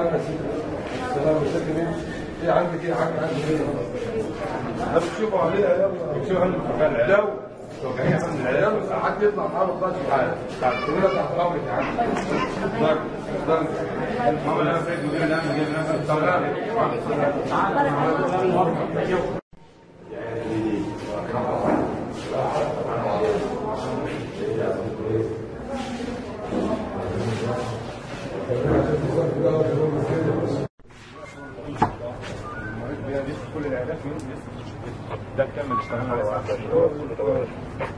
تعالى يا سيدي السلام عليكم ايه عندك ايه عندك عندك ايه ده بتشوفوا عليها يلا بتشوفوا عندك مكان لو توقعين الحمد لله يلا حد يطلع معاه ما يطلعش معاه كلنا تحت امرك يا عم ضرب ضرب محمد انا سيد مدير الامن جاي من نفس الطاوله كل الاهداف ده كمل اشتغلنا على